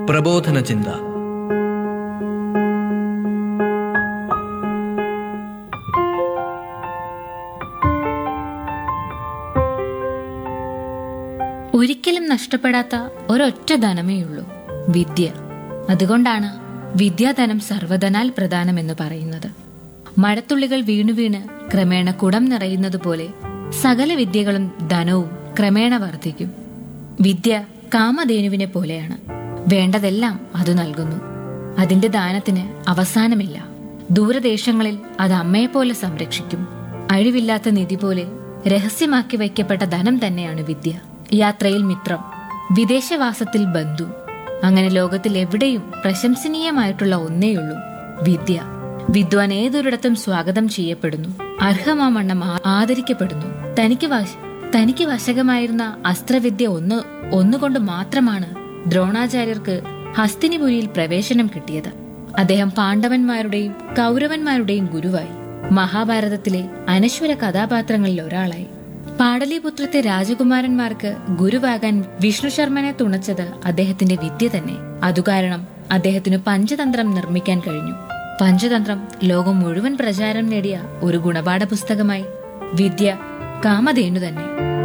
പ്രബോധന ചിന്ത ഒരിക്കലും നഷ്ടപ്പെടാത്ത ഒരൊറ്റ ധനമേയുള്ളൂ വിദ്യ അതുകൊണ്ടാണ് വിദ്യാധനം സർവധനാൽ പ്രധാനമെന്ന് പറയുന്നത് മഴത്തുള്ളികൾ വീണു വീണ് ക്രമേണ കുടം നിറയുന്നത് പോലെ സകല വിദ്യകളും ധനവും ക്രമേണ വർദ്ധിക്കും വിദ്യ കാമധേനുവിനെ പോലെയാണ് വേണ്ടതെല്ലാം അത് നൽകുന്നു അതിന്റെ ദാനത്തിന് അവസാനമില്ല ദൂരദേശങ്ങളിൽ അത് അമ്മയെപ്പോലെ സംരക്ഷിക്കും അഴിവില്ലാത്ത നിധി പോലെ രഹസ്യമാക്കി വയ്ക്കപ്പെട്ട ധനം തന്നെയാണ് വിദ്യ യാത്രയിൽ മിത്രം വിദേശവാസത്തിൽ ബന്ധു അങ്ങനെ ലോകത്തിൽ എവിടെയും പ്രശംസനീയമായിട്ടുള്ള ഒന്നേയുള്ളൂ വിദ്യ വിദ്വാൻ ഏതൊരിടത്തും സ്വാഗതം ചെയ്യപ്പെടുന്നു അർഹമാമണ്ണം ആ- ആദരിക്കപ്പെടുന്നു തനിക്ക് വശ തനിക്ക് വശകമായിരുന്ന അസ്ത്രവിദ്യ ഒന്ന് ഒന്നുകൊണ്ട് മാത്രമാണ് ദ്രോണാചാര്യർക്ക് ഹസ്തിനിപുരിയിൽ പ്രവേശനം കിട്ടിയത് അദ്ദേഹം പാണ്ഡവന്മാരുടെയും കൗരവന്മാരുടെയും ഗുരുവായി മഹാഭാരതത്തിലെ അനശ്വര കഥാപാത്രങ്ങളിൽ ഒരാളായി പാടലീപുത്രത്തെ രാജകുമാരന്മാർക്ക് ഗുരുവാകാൻ വിഷ്ണു ശർമ്മനെ തുണച്ചത് അദ്ദേഹത്തിന്റെ വിദ്യ തന്നെ അതുകാരണം അദ്ദേഹത്തിന് പഞ്ചതന്ത്രം നിർമ്മിക്കാൻ കഴിഞ്ഞു പഞ്ചതന്ത്രം ലോകം മുഴുവൻ പ്രചാരം നേടിയ ഒരു ഗുണപാഠ പുസ്തകമായി വിദ്യ കാമധേനു തന്നെ